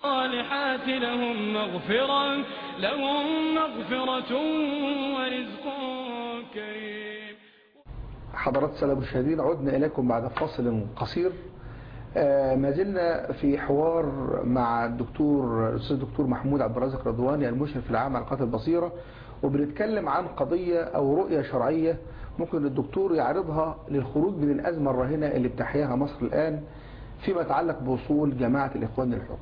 الصالحات لهم مغفرة لهم مغفرة ورزق كريم حضرات السلام المشاهدين عدنا إليكم بعد فاصل قصير آه، ما زلنا في حوار مع الدكتور الأستاذ الدكتور محمود عبد الرازق رضواني المشرف العام على قناة البصيرة وبنتكلم عن قضية أو رؤية شرعية ممكن الدكتور يعرضها للخروج من الأزمة الراهنة اللي بتحياها مصر الآن فيما يتعلق بوصول جماعة الإخوان للحكم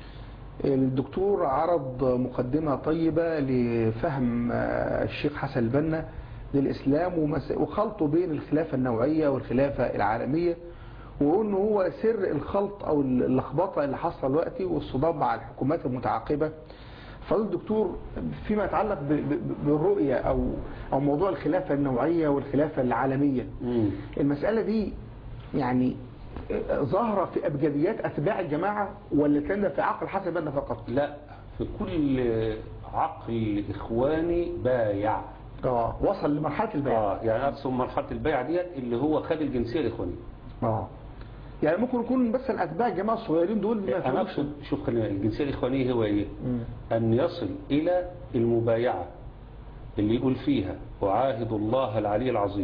الدكتور عرض مقدمة طيبة لفهم آه، الشيخ حسن البنا للإسلام ومس- وخلطه بين الخلافة النوعية والخلافة العالمية وانه هو سر الخلط او اللخبطه اللي حاصله دلوقتي والصدام مع الحكومات المتعاقبه فضل الدكتور فيما يتعلق ب- ب- بالرؤيه او او موضوع الخلافه النوعيه والخلافه العالميه مم. المساله دي يعني ظاهره في ابجديات اتباع الجماعه ولا كان ده في عقل حسن بنا فقط؟ لا في كل عقل إخواني بايع اه وصل لمرحله البيع آه يعني أقصد مرحلة البيع ديت اللي هو خد الجنسية الإخوانية اه يعني ممكن يكون بس اتباع الجماعه الصغيرين دول ما أنا يفهموش أقصد شوف خلينا الجنسية الإخوانية هو إيه مم. أن يصل إلى المبايعة اللي يقول فيها أعاهد الله العلي العظيم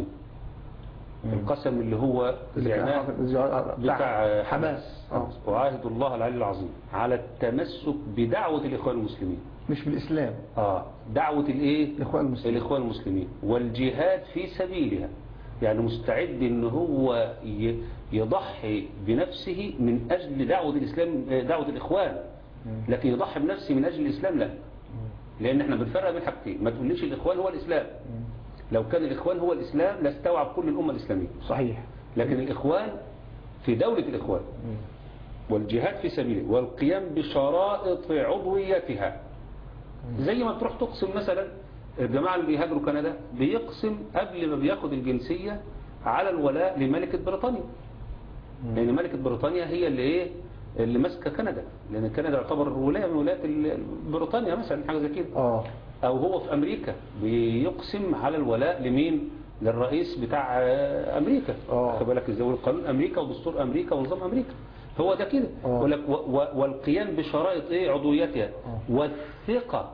القسم اللي هو زعناه بتاع حماس اه أعاهد الله العلي العظيم على التمسك بدعوة الإخوان المسلمين مش بالاسلام آه دعوة الإيه الاخوان المسلمين الإخوان المسلمين والجهاد في سبيلها يعني مستعد ان هو ي- يضحي بنفسه من اجل دعوة الاسلام دعوة الاخوان لكن يضحي بنفسه من اجل الاسلام لا لان احنا بنفرق بين حاجتين ما تقوليش الاخوان هو الاسلام لو كان الاخوان هو الاسلام لاستوعب كل الامة الاسلامية صحيح لكن الاخوان في دولة الاخوان والجهاد في سبيله والقيام بشرائط عضويتها زي ما بتروح تقسم مثلا الجماعة اللي بيهاجروا كندا بيقسم قبل ما بياخد الجنسية على الولاء لملكة بريطانيا لأن ملكة بريطانيا هي اللي ايه اللي ماسكة كندا لأن كندا يعتبر ولاية من ولايات ال- بريطانيا مثلا حاجة زي كده اه أو هو في أمريكا بيقسم على الولاء لمين للرئيس بتاع آه، أمريكا آه. خد بالك ازاي والقانون أمريكا ودستور أمريكا ونظام أمريكا هو ده كده آه. يقول لك و- و- والقيام بشرائط ايه عضويتها آه. والثقة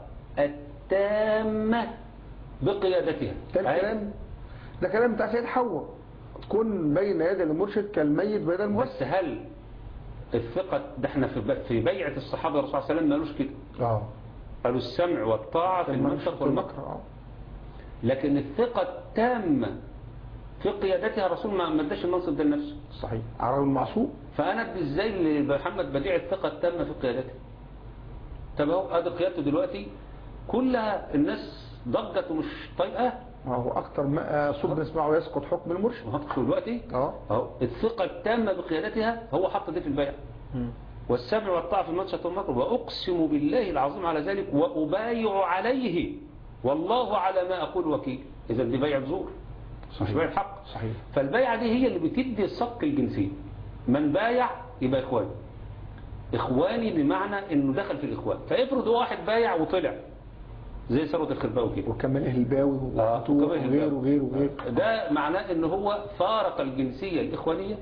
التامة بقيادتها ده أي- الكلام ده كلام بتاع سيد حواء كن بين يدي المرشد كالميت بين الموسى بس هل الثقة ده احنا في ب- في بيعة الصحابة الرسول صلى الله عليه وسلم ما قالوش كده اه قالوا السمع والطاعة في المنشط والمكر اه لكن الثقة التامة في قيادتها الرسول ما ما اداش المنصب ده لنفسه صحيح عرب المعصوم فانا ادي ازاي لمحمد بديع الثقة التامة في قيادته طب اهو ادي قيادته دلوقتي كلها الناس ضجت ومش طايقاه ما هو اكتر ما صوت بنسمعه يسقط حكم المرشد ما هو دلوقتي اه اهو الثقة التامة بقيادتها هو حط دي في البيع والسمع والطاعة في المنشط والمكر وأقسم بالله العظيم على ذلك وأبايع عليه والله على ما أقول وكيل إذا دي بيع زور مش صحيح. بيع حق صحيح فالبيعة دي هي اللي بتدي الصك الجنسي من بايع يبقى إخواني إخواني بمعنى إنه دخل في الإخوان فافرض هو واحد بايع وطلع زي ثروة الخرباوي كده وكمال الهلباوي آه، وفتوح وكمال وغيره الهلباوي. وغيره وغيره ده معناه ان هو فارق الجنسية الإخوانية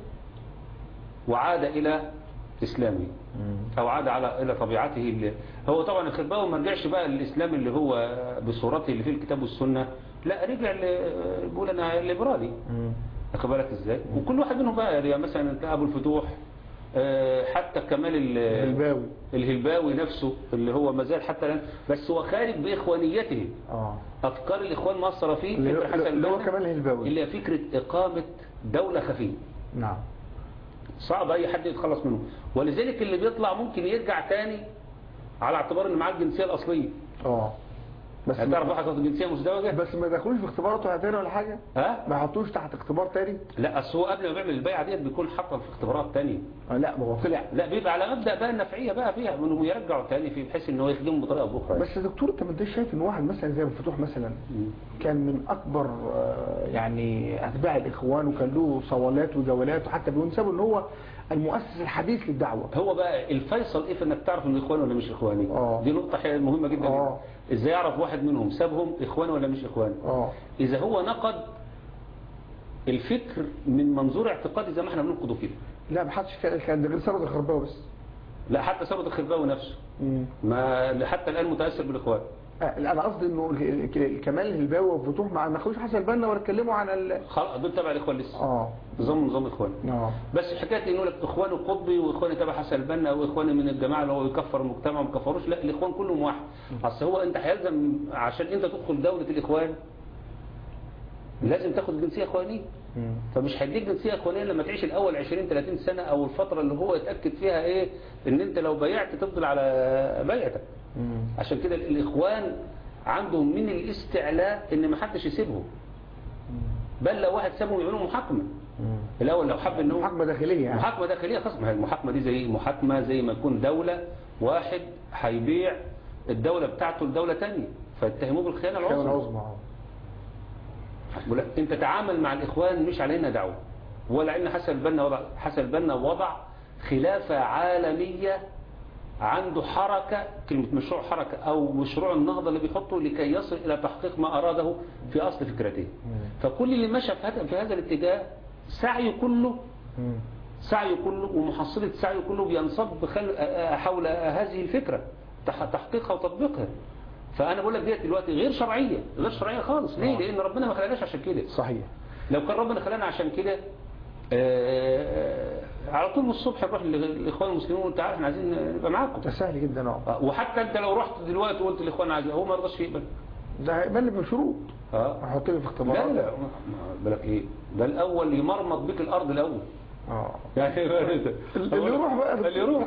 وعاد إلى إسلامه أو عاد على إلى طبيعته اللي هو طبعا الخرباوي ما رجعش بقى للإسلام اللي هو بصورته اللي في الكتاب والسنة لا رجع ل- بيقول أنا ليبرالي واخد بالك إزاي وكل واحد منهم بقى يعني مثلا تلاقي أبو الفتوح آه، حتى كمال ال- الهلباوي الهلباوي نفسه اللي هو مازال حتى الآن بس هو خارج بإخوانيته اه أفكار الإخوان مأثرة فيه اللي فكرة هو- حسن اللي هو البنا. كمال الهلباوي اللي هي فكرة إقامة دولة خفية نعم صعب أي حد يتخلص منه ولذلك اللي بيطلع ممكن يرجع تاني على اعتبار ان معاه الجنسية الأصلية اه بس هتعرف ما واحد واخد جنسية مزدوجة بس ما دخلوش في اختباراته تاني ولا حاجه ها ما يحطوش تحت اختبار تاني لا أصل هو قبل ما بيعمل البيعة ديت بيكون حاطها في اختبارات تانية آه لا ما هو طلع لا بيبقى على مبدأ بقى النفعية بقى فيها انهم يرجعوا تاني في بحيث ان هو يخدمهم بطريقة أو بأخرى بس يا دكتور انت ما انتش شايف ان واحد مثلا زي الفتوح مثلا مم. كان من اكبر آه، يعني اتباع الاخوان وكان له صولات وجولات وحتى بينسبوا ان هو المؤسس الحديث للدعوه هو بقى الفيصل ايه في انك تعرف ان اخوان ولا مش اخواني آه. دي نقطة حي- مهمة جدا آه. ازاي يعرف واحد منهم سابهم اخوان ولا مش اخوان اه اذا هو نقد الفكر من منظور اعتقادي زي ما احنا بننقده كده لا ما حدش كان كان ده غير ثروت الخرباوي بس لا حتى ثروت الخرباوي نفسه مم. ما حتى الآن متأثر بالإخوان آه، انا قصدي انه ال- ال- كمال الهلباوي وفتوح ما ما خدوش حسن البنا ولا اتكلموا عن ال خلاص دول تبع الإخوان لسه اه نظام نظام إخوان اه بس حكايه انه لك اخواني قطبي واخواني تبع حسن البنا واخواني من الجماعه اللي هو يكفر المجتمع وما يكفروش لا الاخوان كلهم واحد اصل هو انت هيلزم عشان انت تدخل دوله الاخوان لازم تاخد جنسيه اخوانيه مم. فمش هيديك جنسيه اخوانيه لما تعيش الاول 20 30 سنه او الفتره اللي هو يتاكد فيها ايه ان انت لو بيعت تفضل على بيعتك مم. عشان كده الاخوان عندهم من الاستعلاء ان ما حدش يسيبهم بل لو واحد سابهم يعملوا محاكمه مم. الاول لو حب ان هو محاكمه داخليه يعني محاكمة داخلية خاصة ما هي المحاكمة دي زي محاكمة زي ما يكون دولة واحد هيبيع الدولة بتاعته لدولة تانية فيتهموه بالخيانة كان العظمى العظمى اه بقول لك انت تعامل مع الاخوان مش علينا دعوة ولا ان حسن البنا وضع حسن البنا وضع خلافة عالمية عنده حركة كلمة مشروع حركة او مشروع النهضة اللي بيحطه لكي يصل الى تحقيق ما اراده في اصل فكرته فكل اللي مشى في هذا في هذا الاتجاه سعيه كله مم. سعيه كله ومحصلة سعيه كله بينصب خل... حول هذه الفكرة تح- تحقيقها وتطبيقها فأنا بقول لك ديت دلوقتي غير شرعية غير شرعية خالص ليه؟ آه. لأن ربنا ما خلقناش عشان كده صحيح لو كان ربنا خلقنا عشان كده آه، على طول من الصبح نروح للإخوان المسلمين وأنت عارف احنا عايزين نبقى معاكم ده سهل جدا اه آه، وحتى أنت لو رحت دلوقتي وقلت للإخوان عايزين هو ما رضاش يقبل ده هيقبل لي بشروط اه هحط لي في لا اختبارات لا لا بالك ايه ده الأول يمرمط بك الأرض الأول اه يعني اللي يروح بقى اللي يروح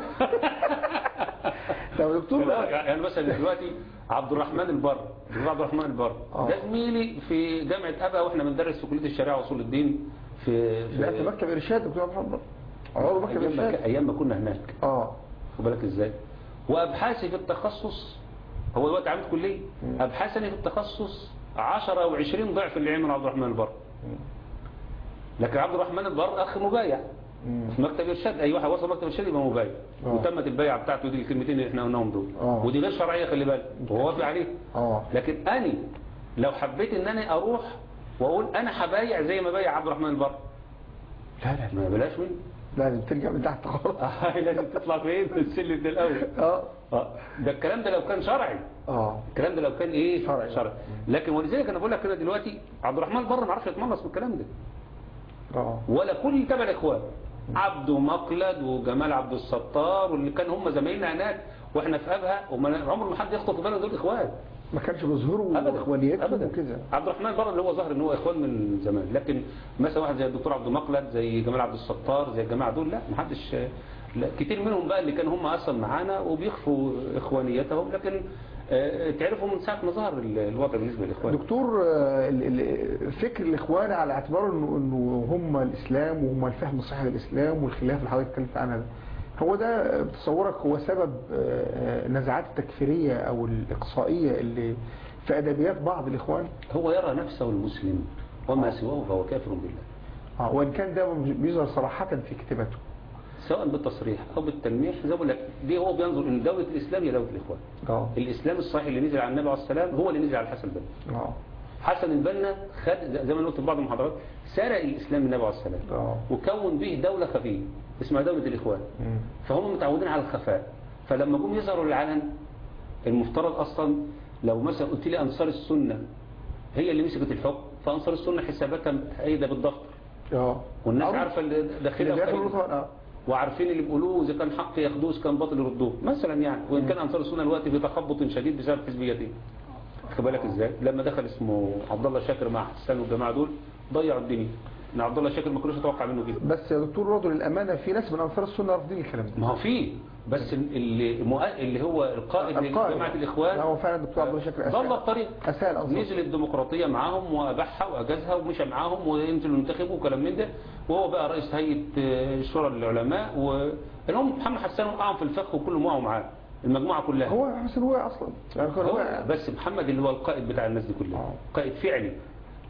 طب يا دكتور لا، بقى يعني مثلا دلوقتي عبد الرحمن البر دكتور عبد الرحمن البر آه. ده زميلي في جامعة أبا واحنا بندرس في كلية الشريعة وأصول الدين في لا في في مكتب ارشاد دكتور عبد الرحمن عضو مكتب أيام ما, ارشاد ك- أيام ما كنا هناك اه خد بالك إزاي وأبحاثي في التخصص هو دلوقتي عامل كلية مم. أبحاثني في التخصص 10 أو 20 ضعف اللي عمل عبد الرحمن البر لكن عبد الرحمن البر أخ مبايع مم. في مكتب إرشاد أي واحد وصل مكتب إرشاد يبقى مبايع آه. وتمت البيعة بتاعته دي الكلمتين اللي احنا قلناهم دول آه. ودي غير شرعية خلي بالك وهو وافق عليه اه لكن أنا لو حبيت ان انا اروح واقول انا هبايع زي ما بايع عبد الرحمن البر لا لا لا ما بلاش منه لازم ترجع من تحت خالص آه، لازم تطلع فين في السلم ده الاول اه آه، ده الكلام ده لو كان شرعي اه الكلام ده لو كان ايه شرعي. شرعي لكن ولذلك انا بقول لك كده دلوقتي عبد الرحمن البر ما عرفش يتملص من الكلام ده اه ولا كل تبع الاخوان عبده مقلد وجمال عبد الستار واللي كان هم زمايلنا هناك واحنا في ابها وما عمر ما حد يخطر في باله دول اخوان ما كانش بيظهروا ابدا اخوانيتهم ابدا وكده عبد الرحمن بره اللي هو ظاهر ان هو اخوان من زمان لكن مثلا واحد زي الدكتور عبد المقلد زي جمال عبد الستار زي الجماعه دول لا ما حدش لا كتير منهم بقى اللي كانوا هم اصلا معانا وبيخفوا اخوانيتهم لكن آه، تعرفوا من ساعه ما ظهر ال- الوضع بالنسبه للاخوان دكتور آه، ال- ال- فكر الاخوان على اعتبار انه انه هم الاسلام وهم الفهم الصحيح للاسلام والخلاف اللي حضرتك اتكلمت عنها ده هو ده بتصورك هو سبب آه، النزعات التكفيريه او الاقصائيه اللي في ادبيات بعض الاخوان هو يرى نفسه المسلم وما سواه فهو كافر بالله اه وان كان ده بيظهر صراحه في كتاباته سواء بالتصريح او بالتلميح زي ما بقول لك دي هو بينظر ان دوله الاسلام هي دوله الاخوان اه الاسلام الصحيح اللي نزل على النبي عليه السلام هو اللي نزل على الحسن البنا اه حسن البنا خد زي ما أنا قلت في بعض المحاضرات سرق الاسلام من النبي عليه السلام اه وكون به دولة خفية اسمها دولة الإخوان مم. فهم متعودين على الخفاء فلما جم يظهروا للعلن المفترض أصلا لو مثلا قلت لي أنصار السنة هي اللي مسكت الحكم فأنصار السنة حساباتها متأيدة بالضغط اه والناس معروف. عارفة اللي داخلها اللي داخل وخارجها. الوطن اه وعارفين اللي بيقولوه إذا كان حق ياخدوه إذا كان باطل يردوه مثلا يعني وإن كان أنصار السنة الوقت في تخبط شديد بسبب حزبيتين خد بالك إزاي لما دخل اسمه عبد الله شاكر مع حسان والجماعة دول ضيعوا الدنيا إن عبد الله شاكر ما كانوش يتوقع منه كده بس يا دكتور برضه للامانه في ناس من انصار السنه رافضين الكلام ده ما هو فيه بس اللي المؤ- اللي هو القائد القائد. لجماعة الإخوان لا، هو فعلا الدكتور عبد الله شاكر ضل أساء. الطريق أساء الأنصار. نزل الديمقراطية معاهم وأباحها وأجازها ومشى معاهم وينزلوا ينتخبوا وكلام من ده وهو بقى رئيس هيئة آه، شورى العلماء والهم محمد حسان وقعهم في الفخ وكلهم وقعوا معاه المجموعة كلها هو حسن هو اصلا يعني كان هو هو بس محمد اللي هو القائد بتاع الناس دي كلها آه. قائد فعلي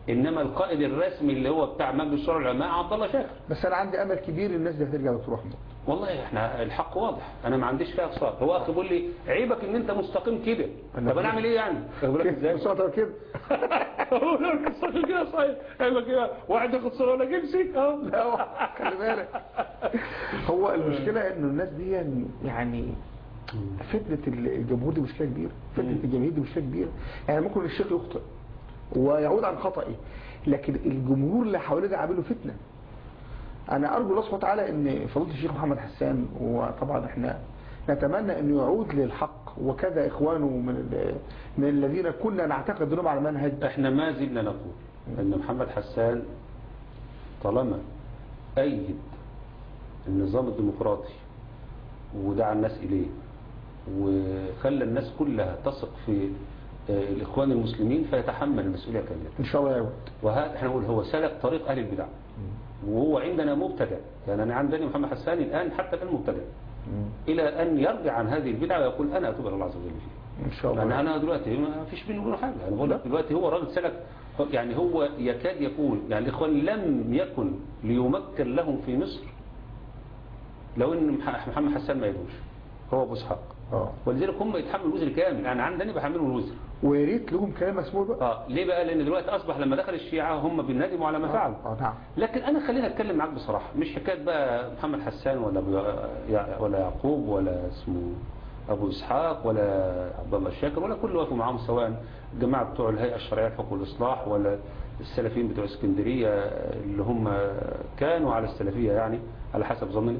انما القائد الرسمي اللي هو بتاع مجلس الشورى العلماء عبد الله شاكر بس انا عندي امل كبير الناس دي هترجع دكتور محمود والله احنا الحق واضح انا ما عنديش فيها اقصار هو اخي بيقول لي عيبك ان انت مستقيم كده أنا طب انا اعمل ايه يعني اقول لك ازاي بساطة كده اقول لك مستقيم كده صحيح عيبك ايه واحد ياخد صوره ولا جبسي اه لا هو- خلي بالك هو المشكلة انه الناس دي يعني فتنة الجمهور دي مشكلة كبيرة فتنة الجماهير دي مشكلة كبيرة يعني ممكن الشيخ يخطئ ويعود عن خطئه لكن الجمهور اللي حواليه ده عامله فتنة انا ارجو الله سبحانه وتعالى ان فضيله الشيخ محمد حسان وطبعا احنا نتمنى انه يعود للحق وكذا اخوانه من ال- من الذين كنا نعتقد انهم على منهج احنا ما زلنا نقول ان محمد حسان طالما ايد النظام الديمقراطي ودعا الناس اليه وخلى الناس كلها تثق في آه، الاخوان المسلمين فيتحمل المسؤوليه كامله ان شاء الله يعود وهذا احنا نقول هو سلك طريق اهل البدع وهو عندنا مبتدع يعني انا عندنا محمد حسان الان حتى الان مبتدع الى ان يرجع عن هذه البدعه ويقول انا اتوب الى الله عز وجل فيها ان شاء الله يعني انا دلوقتي ما فيش بيني وبينه حاجه انا بقول لك دلوقتي هو راجل سلك يعني هو يكاد يكون يعني الاخوان لم يكن ليمكن لهم في مصر لو ان مح- محمد حسان ما يدوش هو ابو اسحاق اه ولذلك هم يتحملوا الوزر كامل انا عندنا بحملهم الوزر ويا ريت لهم كلام مسموع بقى اه ليه بقى لان دلوقتي اصبح لما دخل الشيعه هم بيندموا على ما فعلوا اه نعم لكن انا خليني اتكلم معاك بصراحه مش حكايه بقى محمد حسان ولا أبو- يع- ولا يعقوب ولا اسمه ابو اسحاق ولا عبد الله الشاكر ولا كل وقفوا معاهم سواء الجماعه بتوع الهيئه الشرعيه للحقوق والاصلاح ولا السلفيين بتوع اسكندريه اللي هم كانوا على السلفيه يعني على حسب ظني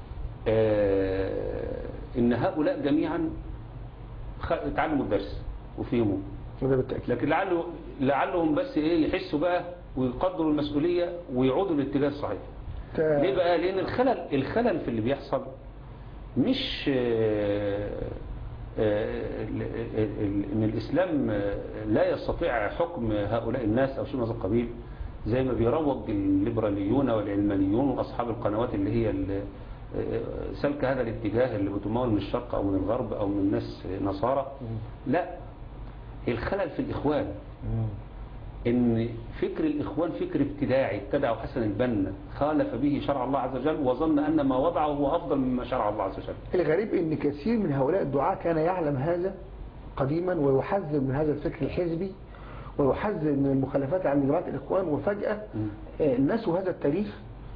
آه، ان هؤلاء جميعا خ- اتعلموا الدرس وفهموا وده بالتاكيد لكن لعله لعلهم بس ايه يحسوا بقى ويقدروا المسؤولية ويعودوا للاتجاه الصحيح تا- ليه بقى لان الخلل الخلل في اللي بيحصل مش آه، آه، ال- ال- ال- ان الاسلام آه، لا يستطيع حكم هؤلاء الناس او شيء من هذا القبيل زي ما بيروج الليبراليون والعلمانيون واصحاب القنوات اللي هي ال- آه، سلك هذا الاتجاه اللي بتمول من الشرق او من الغرب او من ناس نصارى لا الخلل في الاخوان ان فكر الاخوان فكر ابتداعي ابتدعه حسن البنا خالف به شرع الله عز وجل وظن ان ما وضعه هو افضل مما شرع الله عز وجل الغريب ان كثير من هؤلاء الدعاة كان يعلم هذا قديما ويحذر من هذا الفكر الحزبي ويحذر من المخالفات عن جماعة الإخوان وفجأة آه، نسوا هذا التاريخ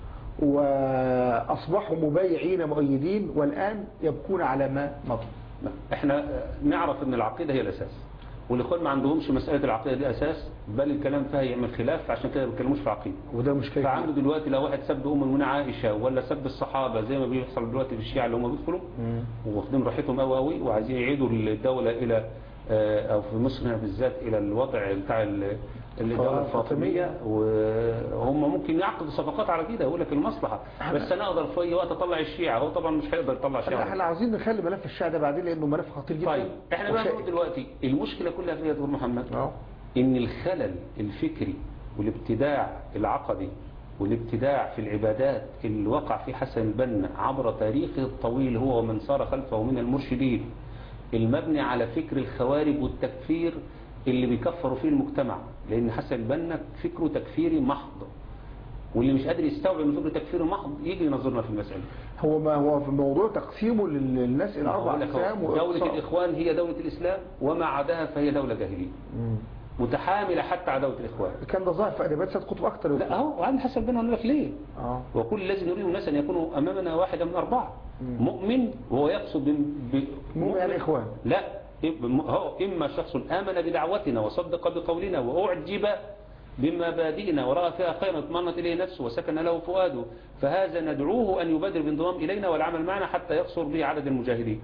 وأصبحوا مبايعين مؤيدين والآن يبكون على ما مضى احنا نعرف ان العقيدة هي الاساس والاخوان ما عندهمش مسألة العقيدة دي اساس بل الكلام فيها يعمل خلاف عشان كده ما بيتكلموش في العقيدة وده مشكلة فعنده دلوقتي لو واحد سب ام المؤمنين عائشة ولا سب الصحابة زي ما بيحصل دلوقتي في الشيعة اللي هم بيدخلوا واخدين راحتهم قوي قوي وعايزين يعيدوا الدولة الى آه، او في مصر هنا بالذات الى الوضع بتاع ال- الدولة الفاطمية وهم ممكن يعقدوا صفقات على كده يقول لك المصلحة بس انا اقدر في اي وقت اطلع الشيعة هو طبعا مش هيقدر يطلع احنا شيعة احنا عاوزين نخلي ملف الشيعة ده بعدين لأنه ملف خطير جدا طيب احنا بقى وشائك. نقول دلوقتي المشكلة كلها في ايه يا دكتور محمد اه ان الخلل الفكري والابتداع العقدي والابتداع في العبادات اللي وقع فيه حسن البنا عبر تاريخه الطويل هو ومن سار خلفه من المرشدين المبني على فكر الخوارج والتكفير اللي بيكفروا فيه المجتمع لان حسن البنا فكره تكفيري محض واللي مش قادر يستوعب ان فكره تكفيري محض يجي ينظرنا في المسألة هو ما هو في موضوع تقسيمه لل- للناس إلى أربع أقول لك أهو، أقسام دولة وإقصاء. الإخوان هي دولة الإسلام وما عداها فهي دولة جاهلية مم. متحاملة حتى على دولة الإخوان كان ده ظاهر في أدبيات سيد قطب أكتر لا اهو وعند حسن بن يقول لك ليه اه وكل الذي نريد الناس ان يكونوا امامنا واحدا من اربعه مم. مؤمن وهو يقصد بم- ب... مؤمن يعني إخوان. لا إم- هو اما شخص امن بدعوتنا وصدق بقولنا واعجب بمبادئنا وراى فيها خيرا اطمأنت اليه نفسه وسكن له فؤاده فهذا ندعوه ان يبادر بانضمام الينا والعمل معنا حتى يقصر به عدد المجاهدين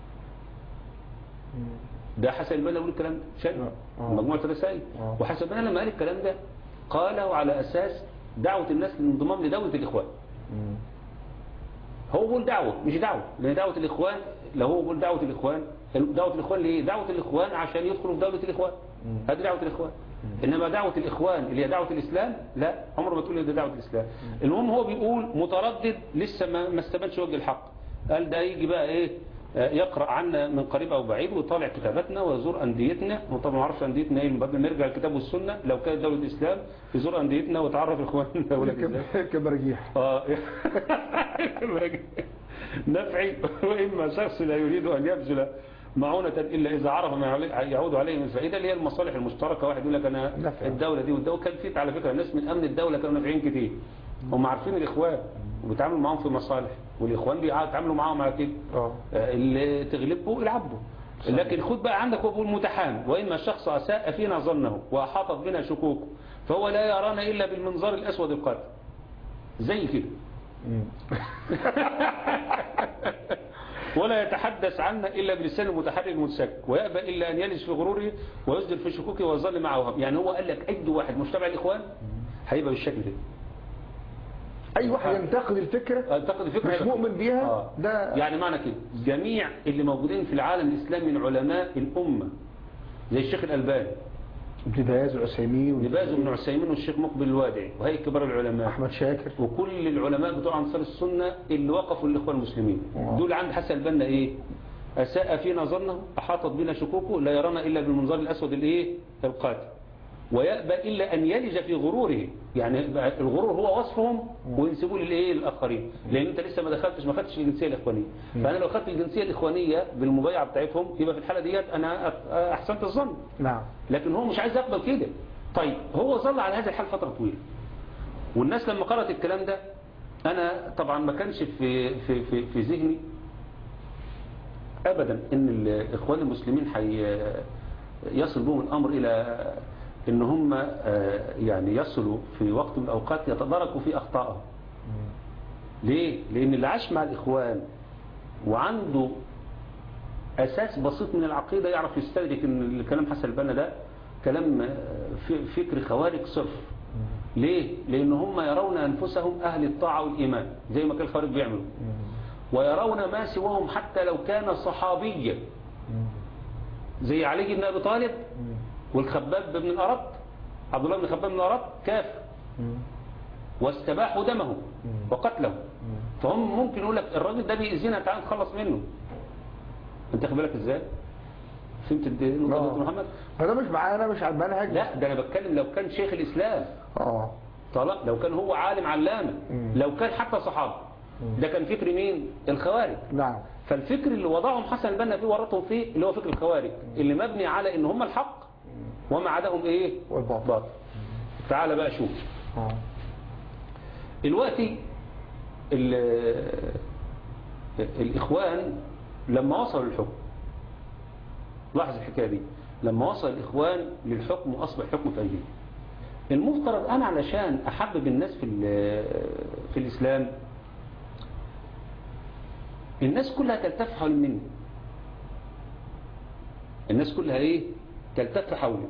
ده حسن البنا يقول الكلام ده شايف آه. مجموعه الرسائل آه. وحسن البنا لما قال الكلام ده قاله على اساس دعوه الناس للانضمام لدوله الاخوان مم. هو بيقول دعوة مش دعوة لأن دعوة الإخوان لو هو بيقول دعوة الإخوان دعوة الإخوان ليه؟ دعوة الإخوان عشان يدخلوا في دولة الإخوان هذه دعوة الإخوان إنما دعوة الإخوان اللي هي دعوة الإسلام لا عمره ما تقول إن ده دعوة الإسلام المهم هو بيقول متردد لسه ما ما استبانش وجه الحق قال ده يجي بقى إيه آه، يقرأ عنا من قريب أو بعيد ويطالع كتاباتنا ويزور أنديتنا وطبعا ما اعرفش أنديتنا إيه قبل ما نرجع الكتاب والسنة لو كانت دولة إسلام يزور أنديتنا ويتعرف إخواننا دولة الإسلام كمرجيح آه نفعي وإما شخص لا يريد أن يبذل معونة إلا إذا عرف ما يعلي- يعود عليه من فائدة اللي هي المصالح المشتركة واحد يقول لك أنا نفع. الدولة دي والدولة كان في على فكرة ناس من أمن الدولة كانوا نافعين كتير هم عارفين الإخوان وبيتعاملوا معاهم في مصالح والإخوان بيتعاملوا معاهم على كده اه آه، اللي تغلبه العبه لكن خد بقى عندك هو بيقول متحامل وإما الشخص أساء فينا ظنه وأحاطت بنا شكوكه فهو لا يرانا إلا بالمنظار الأسود القاتل زي كده مم. ولا يتحدث عنا إلا بلسان المتحرك المتسك ويأبى إلا أن يلج في غروره ويصدر في شكوكه ويظل معه وهم يعني هو قال لك أي واحد مش تبع الإخوان هيبقى بالشكل ده اي واحد ينتقد الفكره أعتقد فكرة مش شكل. مؤمن بيها آه. ده يعني معنى كده جميع اللي موجودين في العالم الإسلامي من علماء الأمة زي الشيخ الألباني ابن باز والعثيمين ابن باز وابن عثيمين والشيخ مقبل الوادعي وهي كبار العلماء احمد شاكر وكل العلماء بتوع انصار السنة اللي وقفوا للإخوان المسلمين آه. دول عند حسن البنا ايه أساء فينا ظنه أحاطت بنا شكوكه لا يرانا إلا بالمنظار الأسود الايه القاتل ويأبى إلا أن يلج في غروره يعني بقى الغرور هو وصفهم وينسبوه للايه الآخرين لأن أنت لسه ما دخلتش ما خدتش الجنسية الإخوانية فأنا لو خدت الجنسية الإخوانية بالمبايعة بتاعتهم يبقى في الحالة ديت أنا أ- أحسنت الظن نعم لكن هو مش عايز يقبل كده طيب هو ظل على هذا الحال فترة طويلة والناس لما قرأت الكلام ده أنا طبعا ما كانش في, في, في, في ذهني أبدا أن الإخوان المسلمين حي يصل بهم الأمر إلى أن هم آه، يعني يصلوا في وقت من الأوقات يتداركوا في أخطائهم ليه؟ لأن اللي عاش مع الإخوان وعنده أساس بسيط من العقيدة يعرف يستدرك أن الكلام حسن البنا ده كلام آه، ف- فكر خوارج صرف ليه؟ لأن هم يرون أنفسهم أهل الطاعة والإيمان زي ما كان الخوارج بيعملوا ويرون ما سواهم حتى لو كان صحابيا زي علي بن أبي طالب والخباب بن الأرط عبد الله بن الخباب بن الأرط كافر واستباحوا دمه وقتله فهم ممكن يقول لك الراجل ده بيأذينا تعال نتخلص منه انت خد بالك ازاي فهمت الد- النقطة دي يا دكتور محمد فده مش معانا مش على المنهج لا ده انا بتكلم لو كان شيخ الاسلام اه طلع لو كان هو عالم علامة مم. لو كان حتى صحابي ده كان فكر مين الخوارج نعم فالفكر اللي وضعهم حسن البنا فيه ورطهم فيه اللي هو فكر الخوارج اللي مبني على ان هم الحق وما عداهم ايه والباطل باطل تعال بقى شوف اه دلوقتي ال- الإخوان لما وصلوا للحكم لاحظ الحكاية دي لما وصل الإخوان للحكم وأصبح حكم في أيديهم المفترض أنا علشان أحبب الناس في, ال- في الإسلام الناس كلها تلتف حول مني الناس كلها إيه تلتف حولي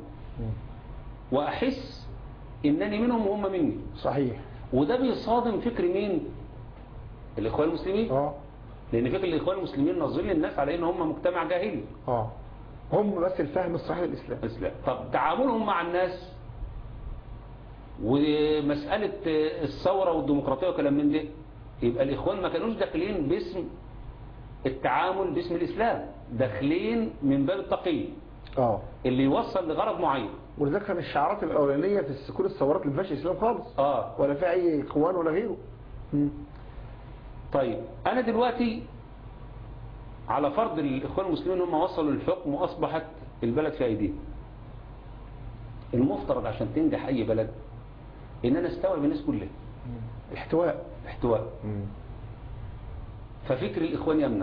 وأحس إنني منهم وهم مني صحيح وده بيصادم فكر مين الإخوان المسلمين اه لأن فكر الإخوان المسلمين نظرين للناس على إن هم مجتمع جاهلي اه هم بس الفهم الصحيح للإسلام إسلام طب تعاملهم مع الناس ومسألة الثورة والديمقراطية وكلام من ده يبقى الإخوان ما كانوش داخلين باسم التعامل باسم الإسلام داخلين من باب التقية اه اللي يوصل لغرض معين ولذلك كان الشعارات الأولانية في الس- كل الثورات اللي ما فيهاش إسلام خالص آه ولا في أي إخوان ولا غيره مم. طيب أنا دلوقتي على فرض الإخوان المسلمين هم وصلوا للحكم وأصبحت البلد في أيديهم المفترض عشان تنجح أي بلد إن أنا استوعب الناس كلها احتواء احتواء ففكر الإخوان يمنع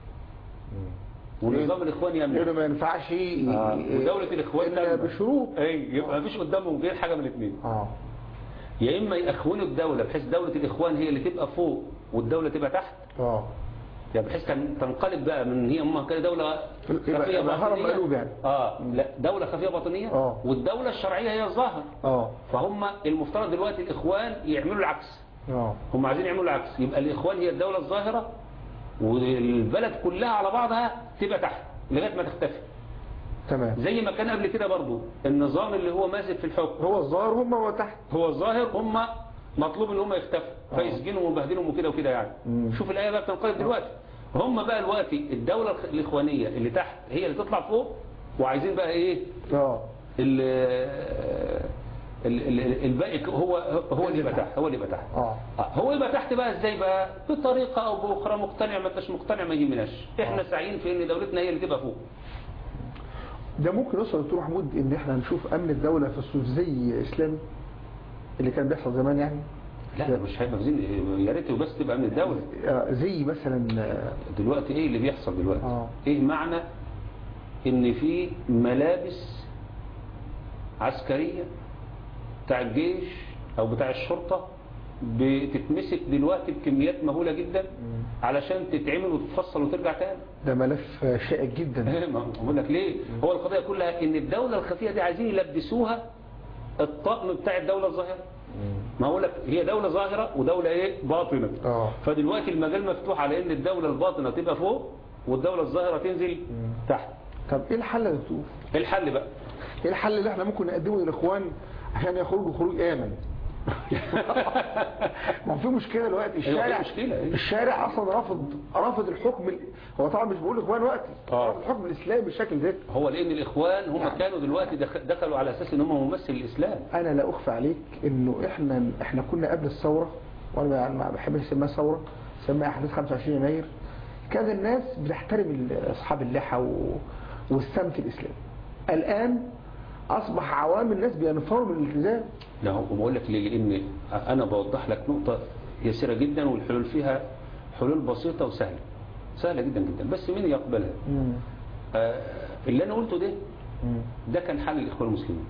ونظام الإخوان لأنه يمنع ما ينفعش ي- آه. ي- ودولة الإخوان إلا تمنع. بشروط أي يبقى مفيش قدامهم غير حاجة من الاثنين اه يا إما يأخونوا الدولة بحيث دولة الإخوان هي اللي تبقى فوق والدولة تبقى تحت اه يعني بحيث تن- تنقلب بقى من هي هم كده دولة يبقى- خفية يبقى هرم باطنية مقلوب يعني. اه لا دولة خفية باطنية آه. والدولة الشرعية هي الظاهر اه فهم المفترض دلوقتي الإخوان يعملوا العكس اه هم عايزين يعملوا العكس يبقى الإخوان هي الدولة الظاهرة والبلد كلها على بعضها تبقى تحت لغاية ما تختفي تمام زي ما كان قبل كده برضو النظام اللي هو ماسك في الحكم هو الظاهر هم هو تحت هو الظاهر هم مطلوب ان هم يختفوا فيسجنوا ويبهدلهم وكده وكده يعني مم. شوف الآية بقى بتنقلب دلوقتي هم بقى دلوقتي الدولة الخ- الإخوانية اللي تحت هي اللي تطلع فوق وعايزين بقى إيه اه ال ال- ال- الباقي هو هو اللي يبقى تحت هو اللي يبقى تحت اه آه، هو يبقى تحت بقى ازاي بقى بطريقة او باخرى مقتنع ما انتش مقتنع ما يهمناش احنا ساعيين في ان دولتنا هي اللي تبقى فوق ده ممكن يوصل يا دكتور محمود ان احنا نشوف امن الدوله في الصوف زي اسلامي اللي كان بيحصل زمان يعني لا مش هيبقى زين يا ريت بس تبقى من الدولة آه، زي مثلا آه، دلوقتي ايه اللي بيحصل دلوقتي آه. ايه معنى ان في ملابس عسكرية بتاع الجيش او بتاع الشرطة بتتمسك دلوقتي بكميات مهولة جدا علشان تتعمل وتتفصل وترجع تاني ده ملف آه، شائك جدا ما بقول لك ليه هو القضية كلها ان الدولة الخفية دي عايزين يلبسوها الطقم بتاع الدولة الظاهرة ما اقول لك هي دولة ظاهرة ودولة ايه باطنة اه فدلوقتي المجال مفتوح على ان الدولة الباطنة تبقى فوق والدولة الظاهرة تنزل تحت طب ايه الحل يا دكتور ايه الحل بقى ايه الحل اللي احنا ممكن نقدمه للاخوان عشان يخرجوا خروج امن ما في مشكله دلوقتي الشارع في مشكلة، أيوة. الشارع اصلا رافض رافض الحكم ال- هو طبعا مش بقول اخوان وقتي آه. رافض الحكم الاسلامي بالشكل ده هو لان الاخوان هم يعني. كانوا دلوقتي دخ- دخلوا على اساس ان هم ممثل الاسلام انا لا اخفى عليك انه احنا احنا كنا قبل الثوره وانا يعني ما بحبش اسميها ثوره اسميها احداث 25 يناير كان الناس بتحترم ال- اصحاب اللحى و... والسمت الاسلامي الان اصبح عوام الناس بينفروا من الالتزام لا هو بقول لك ليه لان انا بوضح لك نقطة يسيرة جدا والحلول فيها حلول بسيطة وسهلة سهلة جدا جدا بس مين يقبلها آه اللي انا قلته ده ده كان حل الاخوان المسلمين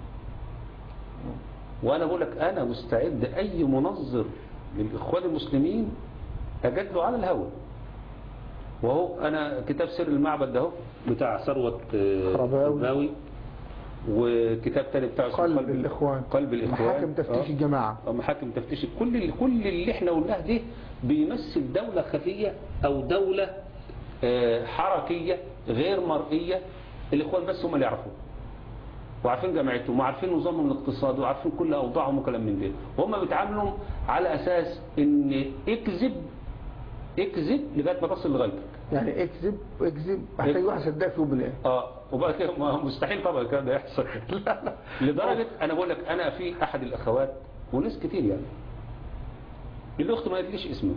وانا بقول لك انا مستعد اي منظر للاخوان المسلمين اجد له على الهوى وهو انا كتاب سر المعبد ده اهو بتاع ثروت آه، خرباوي. خرباوي وكتاب تاني بتاع اسمه قلب الإخوان. قلب الاخوان محاكم تفتيش آه. الجماعة. آه، محاكم تفتيش كل ال- كل اللي احنا قلناه ده بيمثل دولة خفية او دولة آه، حركية غير مرئية الاخوان بس هم اللي يعرفوه وعارفين جامعتهم وعارفين نظامهم الاقتصادي وعارفين كل اوضاعهم وكلام من ده وهم بيتعاملوا على اساس ان اكذب اكذب لغايه ما تصل لغايتك يعني اكذب اكذب هتلاقي واحد صدق في يوم من الايام اه وبقى كده ما- مستحيل طبعا الكلام ده يحصل لا لا لدرجه انا بقول لك انا في احد الاخوات وناس كتير يعني الاخت ما قالتليش اسمه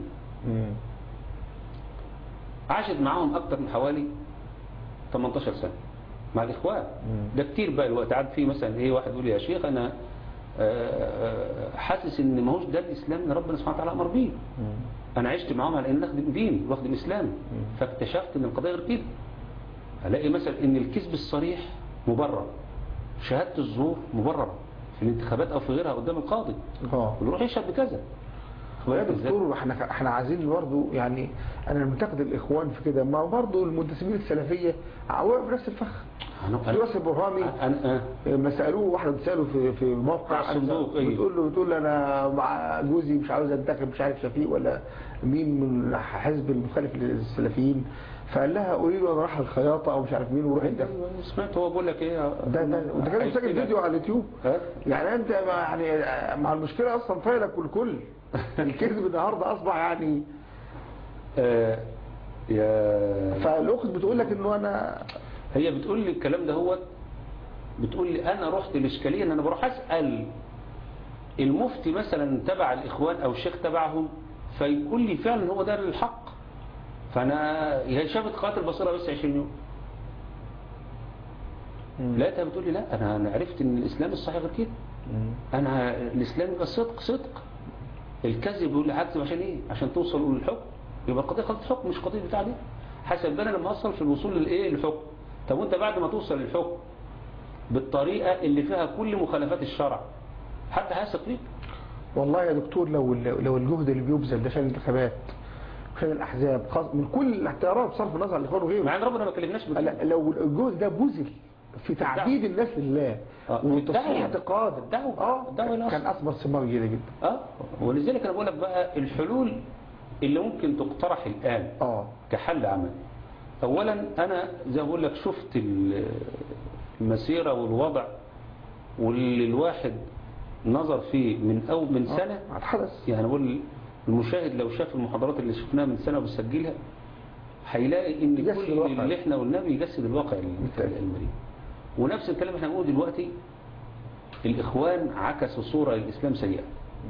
عاشت معاهم اكتر من حوالي 18 سنه مع الاخوان ده كتير بقى الوقت عاد في مثلا ايه واحد يقول لي يا شيخ انا آه، آه، حاسس ان ما هوش ده الاسلام اللي ربنا سبحانه وتعالى امر بيه انا عشت معاهم على ان اخدم ديني واخدم اسلامي فاكتشفت ان القضيه غير كده الاقي مثلا ان الكذب الصريح مبرر شهاده الزور مبرره في الانتخابات او في غيرها قدام القاضي اه ويروح يشهد بكذا يا دكتور احنا احنا عايزين برضه يعني انا منتقد الاخوان في كده ما برضه المنتسبين السلفيه وقعوا في نفس الفخ أنا- في واسف برهامي انا آه. لما سالوه واحده بتساله في في موقع بتاع الصندوق، أيوة. بتقول له بتقول له انا مع جوزي مش عاوز انتخب مش عارف شفيق ولا مين من حزب المخالف للسلفيين فقال لها قولي له انا رايح الخياطه او مش عارف مين وروح انتخب سمعت هو بيقول لك ايه ده ده وده كان مسجل فيديو على اليوتيوب ها؟ يعني انت مع يعني مع المشكله اصلا فايلك والكل الكذب النهارده اصبح يعني آه يا فالاخت بتقول لك انه انا هي بتقول لي الكلام ده هو بتقول لي انا رحت الاشكاليه ان انا بروح اسال المفتي مثلا تبع الاخوان او الشيخ تبعهم فيقول لي فعلا هو ده الحق فانا هي شافت قاتل بصيره بس 20 يوم لقيتها بتقول لي لا انا انا عرفت ان الاسلام الصحيح غير كده انا الاسلام يبقى صدق صدق الكذب يقول لي هكذب عشان ايه عشان توصل للحكم يبقى القضيه قضيه حكم مش قضيه بتاع دي حسب انا لما اوصل في الوصول للايه الحكم طب وانت بعد ما توصل للحكم بالطريقه اللي فيها كل مخالفات الشرع حد هيثق فيك والله يا دكتور لو لو الجهد اللي بيبذل ده عشان الانتخابات عشان الاحزاب خاص من كل الاحتيارات بصرف النظر عن الاخوان وغيره مع ان ربنا ما كلمناش بكده لا، لو الجهد ده بذل في تعبيد الناس لله آه، في وتصحيح الدعوة. اعتقاد الدعوة. اه الدعوة إلى كان اثمر ثمار جيده جدا اه ولذلك انا بقول لك بقى الحلول اللي ممكن تقترح الان اه كحل عملي اولا انا زي ما بقول لك شفت ال- المسيره والوضع واللي الواحد نظر فيه من او من سنه هتحدث يعني بقول المشاهد لو شاف المحاضرات اللي شفناها من سنه وبسجلها هيلاقي ان يجسد كل الواقع. اللي احنا قلناه بيجسد الواقع بالتالي. المريض ونفس الكلام احنا بنقوله دلوقتي الاخوان عكسوا صورة للاسلام سيئة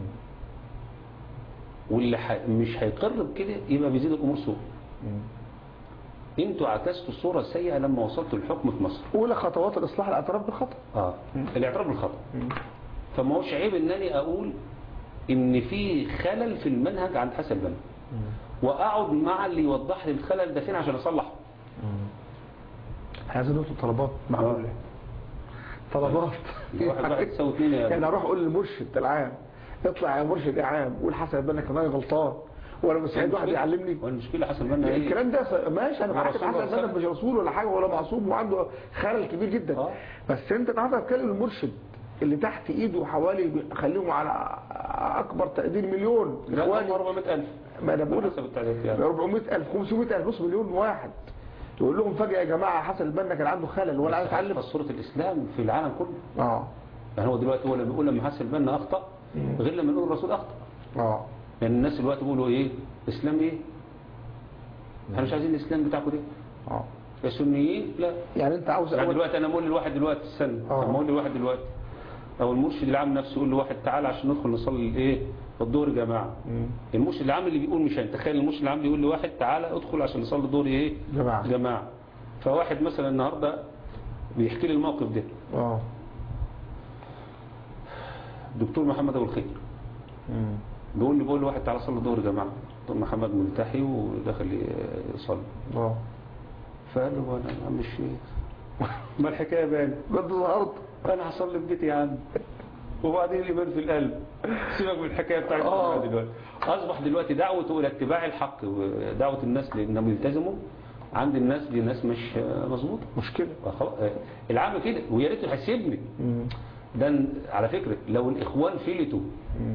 واللي ح... مش هيقر بكده يبقى بيزيد الامور سوء انتوا عكستوا الصورة السيئة لما وصلتوا الحكم في مصر اولى خطوات الاصلاح الاعتراف بالخطا اه الاعتراف بالخطأ فما هوش عيب انني اقول ان في خلل في المنهج عند حسن البنا واقعد مع اللي يوضح لي الخلل ده فين عشان اصلحه احنا عايزين نطلب طلبات معقوله طلبات واحد واحد يساوي اتنين يا يعني اروح اقول للمرشد العام اطلع يا مرشد يا عام قول حسن البنا كان راجل غلطان وانا مستعد واحد يعلمني والمشكلة حسن البنا ايه الكلام ده س- ماشي انا هو معاك رسول حسن الله البنا مش رسول ولا حاجه ولا معصوم وعنده خلل كبير جدا آه. بس انت النهارده تتكلم المرشد اللي تحت ايده حوالي خليهم على اكبر تقدير مليون لا اخواني 400000 ما انا بقول حسب التعداد يعني 400000 500000 نص مليون واحد يقول لهم فجأة يا جماعة حسن البنا كان عنده خلل وانا عايز اتعلم صورة الاسلام في العالم كله اه يعني هو دلوقتي هو لما بيقول لما حسن البنا اخطا غير لما يقول الرسول اخطا اه يعني الناس دلوقتي بيقولوا ايه اسلام ايه احنا مش عايزين الاسلام بتاعكم ده اه يا سنيين لا يعني انت عاوز يعني اول دلوقتي انا بقول للواحد دلوقتي استنى آه. طب ما اقول للواحد دلوقتي او المرشد العام نفسه يقول لواحد تعالى عشان ندخل نصلي الايه الظهر يا جماعه مم. المرشد العام اللي بيقول مش انت تخيل المرشد العام بيقول لواحد تعالى ادخل عشان نصلي الظهر ايه جماعة. جماعه فواحد مثلا النهارده بيحكي لي الموقف ده اه دكتور محمد ابو الخير مم. بيقول لي بقول لواحد تعالى صلي الظهر يا جماعه دكتور محمد ملتحي ودخل يصلي اه فقال له انا يا عم الشيخ ما الحكايه بان بد ظهرت انا هصلي في بيتي يا عم وبعدين الايمان في القلب سيبك من الحكايه بتاعت آه. دلوقتي اصبح دلوقتي دعوته الى اتباع الحق ودعوه الناس لانهم يلتزموا عند الناس دي ناس مش مظبوطه مشكلة فخلاص، العام كده ويا ريته يحاسبني مم. ده على فكره لو الاخوان فلتوا مم.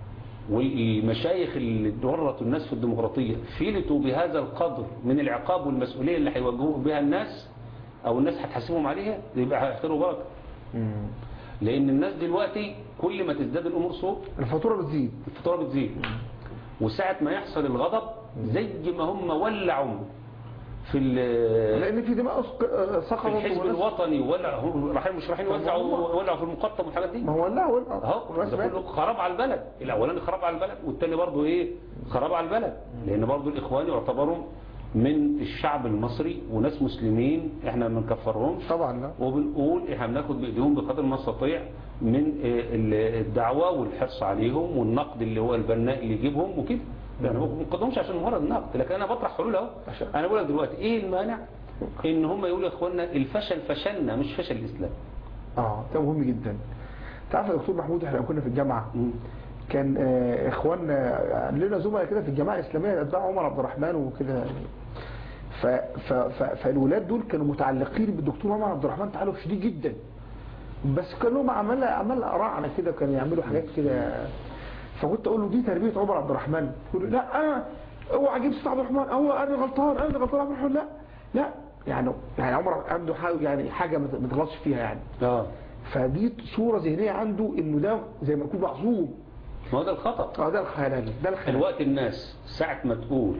والمشايخ اللي ورطوا الناس في الديمقراطيه فلتوا بهذا القدر من العقاب والمسؤوليه اللي هيواجهوه بها الناس او الناس هتحاسبهم عليها يبقى هيحتروا بركه مم. لان الناس دلوقتي كل ما تزداد الامور سوء الفاتورة بتزيد الفاتوره بتزيد وساعه ما يحصل الغضب زي ما هم ولعوا في ال- لان في دماء سق- في سقطت الحزب وناس- الوطني ولعوا هم رايحين مش رايحين يوزعوا ولعوا في المقطم والحاجات دي ما هو لا ولا اهو والناس ده ماتت. كله خراب على البلد الاولاني خراب على البلد والتاني برضه ايه خراب على البلد لان برضه الاخوان يعتبروا من الشعب المصري وناس مسلمين احنا ما بنكفرهمش طبعا لا وبنقول احنا بناخد بايديهم بقدر ما نستطيع من آه، ال- الدعوه والحرص عليهم والنقد اللي هو البناء اللي يجيبهم وكده يعني ما بنقدمش عشان مجرد نقد لكن انا بطرح حلول اهو عشان- انا بقول لك دلوقتي ايه المانع ان هم يقولوا يا اخوانا الفشل فشلنا مش فشل الاسلام اه ده مهم جدا تعرف يا دكتور محمود احنا لما كنا في الجامعة مم. كان آه، اخواننا آه، لنا زملاء كده في الجماعه الاسلاميه اتباع عمر عبد الرحمن وكده ف ف ف فالولاد دول كانوا متعلقين بالدكتور عمر عبد الرحمن تعلق شديد جدا بس كان لهم عمال عمال قراعنه كده كانوا يعملوا حاجات كده فكنت اقول له دي تربيه عمر عبد الرحمن يقول لي لا انا اوعى اجيب سيد عبد الرحمن هو انا غلطان انا اللي غلطان عبد الرحمن لا لا يعني يعني عمر عنده حاجه يعني حاجه ما ما تغلطش فيها يعني اه فدي صوره ذهنيه عنده انه ده زي ما يكون معصوم ما هو ده الخطأ اه ده الخلل ده الخلل الوقت الناس ساعة ما تقول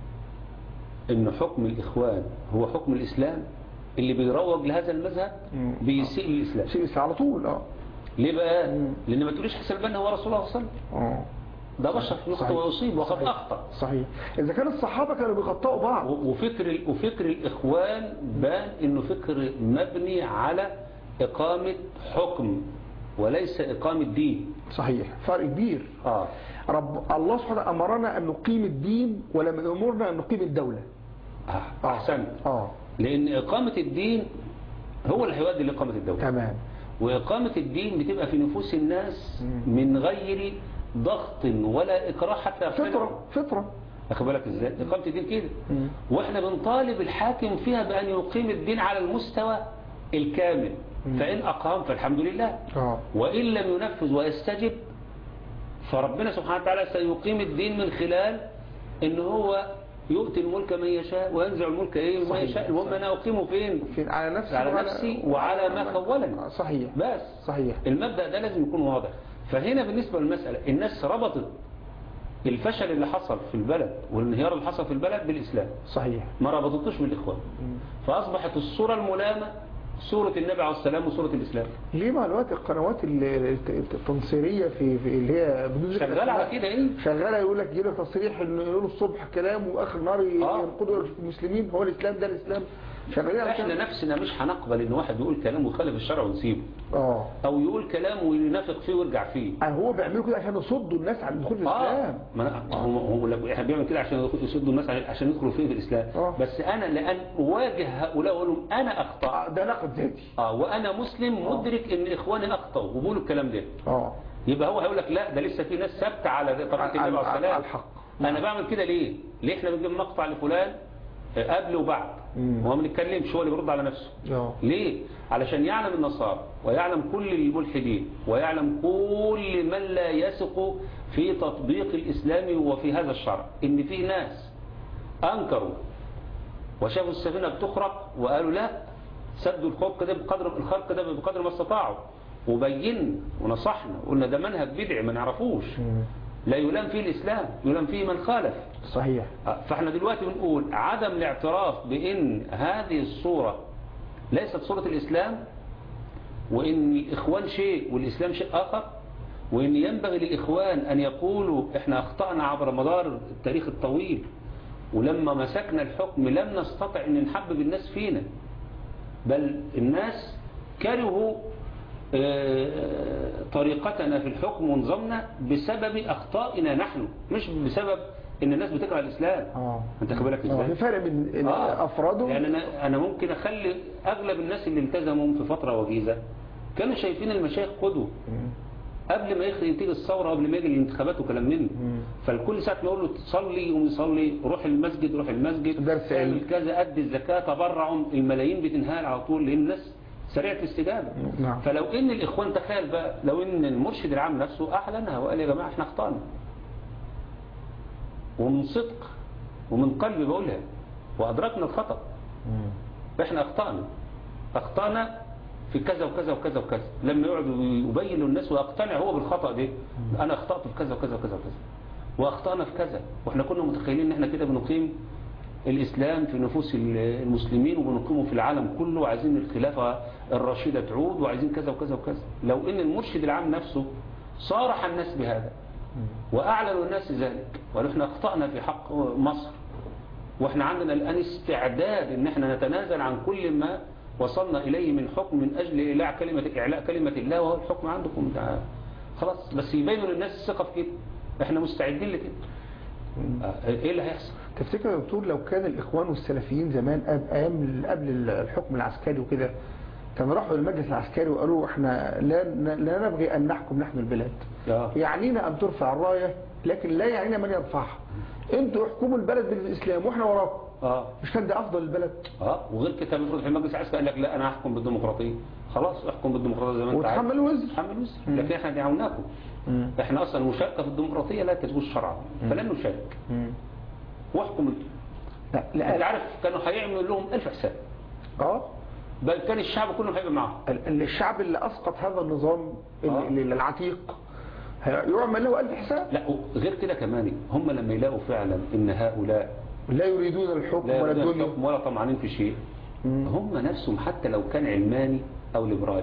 ان حكم الاخوان هو حكم الاسلام اللي بيروج لهذا المذهب مم. بيسيء للاسلام شيء على طول اه ليه بقى مم. لان ما تقوليش حسن البنا هو رسول الله صلى الله عليه وسلم اه ده بشر يخطئ صحيح. ويصيب وقد صحيح. اخطا صحيح اذا كان الصحابه كانوا بيخطئوا بعض و- وفكر ال- وفكر الاخوان بان انه فكر مبني على اقامه حكم وليس اقامه دين صحيح فرق كبير اه رب الله سبحانه وتعالى امرنا ان نقيم الدين ولم يامرنا ان نقيم الدوله آه، احسنت اه لان اقامه الدين هو اللي هيؤدي لاقامه الدوله تمام وإقامة الدين بتبقى في نفوس الناس مم. من غير ضغط ولا إكراه حتى يقتنعوا فطره فطره أخد بالك إزاي إقامة الدين كده مم. وإحنا بنطالب الحاكم فيها بأن يقيم الدين على المستوى الكامل مم. فإن أقام فالحمد لله اه وإن لم ينفذ ويستجب فربنا سبحانه وتعالى سيقيم الدين من خلال إن هو يؤتي الملك من يشاء وينزع الملك إيه من صحيح. يشاء المهم أنا أقيمه فين فين على نفسي على وعلى- نفسي وعلى ما خولني آه، صحيح بس صحيح المبدأ ده لازم يكون واضح فهنا بالنسبة للمسألة الناس ربطت الفشل اللي حصل في البلد والانهيار اللي حصل في البلد بالإسلام صحيح ما ربطتوش بالإخوان فأصبحت الصورة الملامة صورة النبي عليه السلام وصورة الإسلام ليه مع الوقت القنوات ال- ال- التنصيرية في, في اللي هي بدون ذكر شغال على أسماء، كده إيه شغالة يقول لك يجي لك تصريح انه يقولوا الصبح كلام واخر نهار ي- آه. ينقضوا المسلمين هو الاسلام ده الاسلام شغالين على احنا كده نفسنا مش هنقبل ان واحد يقول كلام ويخالف الشرع ونسيبه اه او يقول كلام وينافق فيه ويرجع فيه يعني هو بيعملوا كده عشان يصدوا الناس عن دخول الاسلام ما أنا هو هو لو- احنا بيعمل كده عشان يصدوا الناس عن- عشان يدخلوا فيه في الاسلام آه. بس انا لان اواجه هؤلاء واقول لهم انا اخطا آه، ده نقد ذاتي اه وانا مسلم مدرك ان اخواني اخطاوا وبيقولوا الكلام ده اه يبقى هو هيقول لك لا ده لسه في ناس ثابته على طريقه على- النبي عليه على- السلام على الحق. انا بعمل كده ليه ليه احنا بنجيب مقطع لفلان آه، قبل وبعد مم. وهو ما بنتكلمش هو اللي بيرد على نفسه اه ليه؟ علشان يعلم النصارى ويعلم كل الملحدين ويعلم كل من لا يثق في تطبيق الإسلام وفي هذا الشرع إن في ناس أنكروا وشافوا السفينة بتخرق وقالوا لا سدوا الخلق ده بقدر الخلق ده بقدر ما استطاعوا وبينا ونصحنا وقلنا ده منهج بدعي ما نعرفوش مم. لا يلام فيه الإسلام يلام فيه من خالف صحيح فاحنا دلوقتي بنقول عدم الاعتراف بان هذه الصورة ليست صورة الاسلام وان الاخوان شيء والاسلام شيء اخر وان ينبغي للاخوان ان يقولوا احنا اخطأنا عبر مدار التاريخ الطويل ولما مسكنا الحكم لم نستطع ان نحبب الناس فينا بل الناس كرهوا آه، طريقتنا في الحكم ونظامنا بسبب اخطائنا نحن مش بسبب ان الناس بتكره الاسلام اه انت خد بالك آه، في ازاي فرق بين إن آه. افراده يعني انا انا ممكن اخلي اغلب الناس اللي التزموا في فتره وجيزه كانوا شايفين المشايخ قدوه مم. قبل ما يخ- تيجي الثوره قبل ما يجي الانتخابات وكلام من ده. مم. فالكل ساعه ما يقول له تصلي يقوم يصلي روح المسجد روح المسجد درس اعمل علم. كذا ادي الزكاه تبرعوا الملايين بتنهال على طول لان الناس سريعه الاستجابه نعم. فلو ان الاخوان تخيل بقى لو ان المرشد العام نفسه اعلنها وقال يا جماعه احنا اخطانا ومن صدق ومن قلبي بقولها وادركنا الخطأ مم. احنا اخطأنا اخطأنا في كذا وكذا وكذا وكذا لما يقعد يبين للناس ويقتنع هو بالخطأ ده انا اخطأت في كذا وكذا وكذا وكذا واخطأنا في كذا واحنا كنا متخيلين ان احنا كده بنقيم الاسلام في نفوس المسلمين وبنقيمه في العالم كله وعايزين الخلافة الرشيدة تعود وعايزين كذا وكذا وكذا لو ان المرشد العام نفسه صارح الناس بهذا واعلنوا الناس ذلك ونحن اخطأنا في حق مصر واحنا عندنا الآن استعداد ان احنا نتنازل عن كل ما وصلنا إليه من حكم من أجل إعلاء كلمة, إعلاء كلمة الله وهو الحكم عندكم ده خلاص بس يبينوا للناس الثقة في كده احنا مستعدين لكده آه، ايه اللي هيحصل تفتكر يا دكتور لو كان الاخوان والسلفيين زمان أب- ايام قبل الحكم العسكري وكده كانوا راحوا للمجلس العسكري وقالوا احنا لا لا نبغي ان نحكم نحن البلاد آه. يعنينا ان ترفع الرايه لكن لا يعنينا من يرفعها انتوا احكموا البلد بالاسلام واحنا وراكم اه مش كان ده افضل البلد اه وغير كده المفروض في المجلس العسكري قال لك لا انا هحكم بالديمقراطيه خلاص احكم بالديمقراطيه زي ما انت عايز وتحمل وزر تحمل وزر لكن احنا دعوناكم احنا اصلا المشاركه في الديمقراطيه لا تجوز شرعا فلن نشارك واحكم انتم لا انت لا عارف كانوا هيعملوا لهم ألف حساب اه بل كان الشعب كله هيبقى معاهم ال- الشعب اللي اسقط هذا النظام ال- آه. ال- العتيق يعمل له ألف حساب لا غير كده كمان هم لما يلاقوا فعلا ان هؤلاء لا يريدون الحكم لا ولا يريدون الدنيا الحكم ولا طمعانين في شيء مم. هم نفسهم حتى لو كان علماني او ليبرالي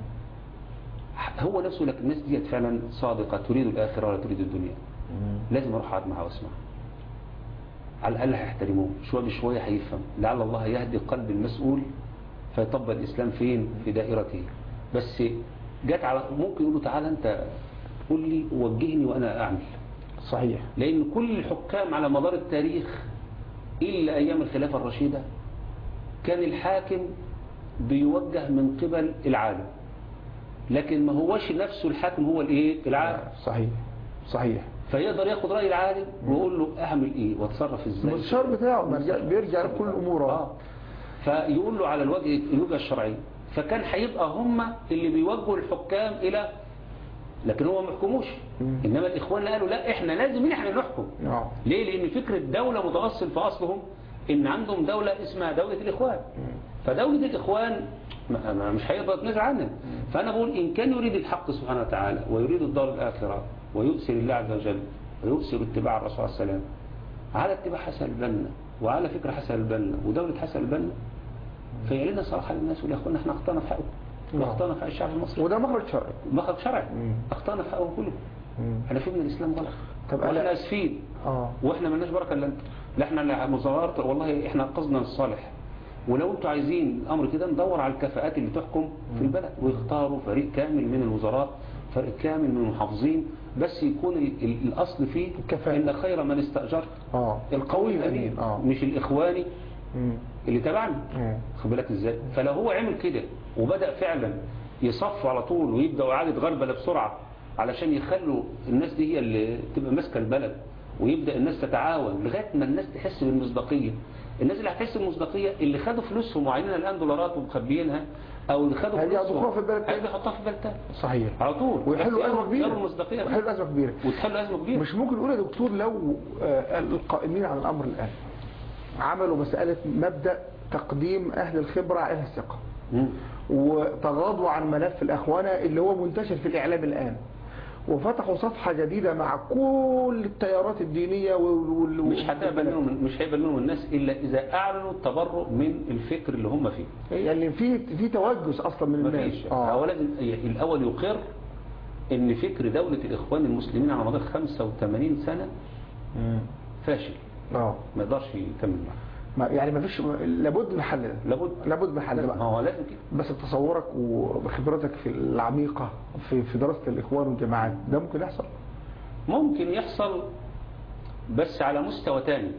هو نفسه لك الناس ديت فعلا صادقة تريد الآخرة ولا تريد الدنيا لازم أروح أقعد معها واسمع على الأقل هيحترموه شوية بشوية هيفهم لعل الله يهدي قلب المسؤول فيطبق الإسلام فين في دائرته بس جات على ممكن يقولوا تعالى أنت قول لي وجهني وأنا أعمل صحيح لأن كل الحكام على مدار التاريخ إلا أيام الخلافة الرشيدة كان الحاكم بيوجه من قبل العالم لكن ما هوش نفسه الحاكم هو الايه العالم صحيح صحيح فيقدر ياخد رأي العالم ويقول له اعمل ايه واتصرف ازاي المستشار بتاعه مرجع- بيرجع لكل الامور آه. آه. فيقول له على الوجه الوجهه الشرعيه فكان هيبقى هم اللي بيوجهوا الحكام الى لكن هم ما يحكموش مم. انما الاخوان قالوا لا احنا لازم احنا نحكم آه. ليه لان فكره دوله متاصل في اصلهم ان عندهم دوله اسمها دوله الاخوان فدوله الاخوان ما- ما- مش هيقدر يتنازل عنها فانا بقول ان كان يريد الحق سبحانه وتعالى ويريد الدار الاخره ويؤثر الله عز وجل ويؤثر اتباع الرسول صلى الله عليه وسلم على اتباع حسن البنا وعلى فكرة حسن البنا ودولة حسن البنا فيعلن صراحة للناس يقول يا اخوانا احنا اخطانا في حقه نعم. واخطانا في حق الشعب المصري وده مخرج شرعي مخرج شرعي مم. اخطانا في حقه كله مم. احنا فهمنا الاسلام غلط طب واحنا أنا- اسفين اه واحنا مالناش بركه الا انتوا لا احنا لا مظاهرات والله احنا قصدنا الصالح ولو انتوا عايزين الامر كده ندور على الكفاءات اللي تحكم في البلد ويختاروا فريق كامل من الوزراء فريق كامل من المحافظين بس يكون ال ال الاصل فيه الكفاءة. ان خير من استاجر اه القوي الامين اه مش الاخواني مم. اللي تبعنا مم. خد بالك ازاي فلو هو عمل كده وبدا فعلا يصف على طول ويبداوا اعاده غربله بسرعه علشان يخلوا الناس دي هي اللي تبقى ماسكه البلد ويبدا الناس تتعاون لغايه ما الناس تحس بالمصداقيه الناس اللي هتحس بالمصداقيه اللي خدوا فلوسهم وعيننا الان دولارات ومخبيينها او اللي خدوا هيجي فلوسهم يحطوها في البلد تاني. هيجي يحطوها في البلد تاني صحيح على طول ويحلوا بس ازمه يروا- كبيره يروا المصداقيه ويحلوا ازمه كبيره وتحلوا ازمه كبيره مش ممكن نقول يا دكتور لو آه، القائمين على الامر الان عملوا مساله مبدا تقديم اهل الخبره على اهل الثقه مم. وتغاضوا عن ملف الأخوانة اللي هو منتشر في الإعلام الآن وفتحوا صفحة جديدة مع كل التيارات الدينية وال... وال... مش هتقبل منهم مش هيقبل منهم الناس الا اذا اعلنوا التبرؤ من الفكر اللي هم فيه يعني في في توجس أصلا من الناس مفيش هو لازم الأول يقر إن فكر دولة الإخوان المسلمين على مدار 85 سنة مم. فاشل اه ما يقدرش يكمل معه ما- يعني ما فيش لابد من حل ده لابد لابد من حل ده ما بقى هو لازم كده بس بتصورك وبخبرتك في العميقة في في دراسة الإخوان والجماعات ده ممكن يحصل ممكن يحصل بس على مستوى تاني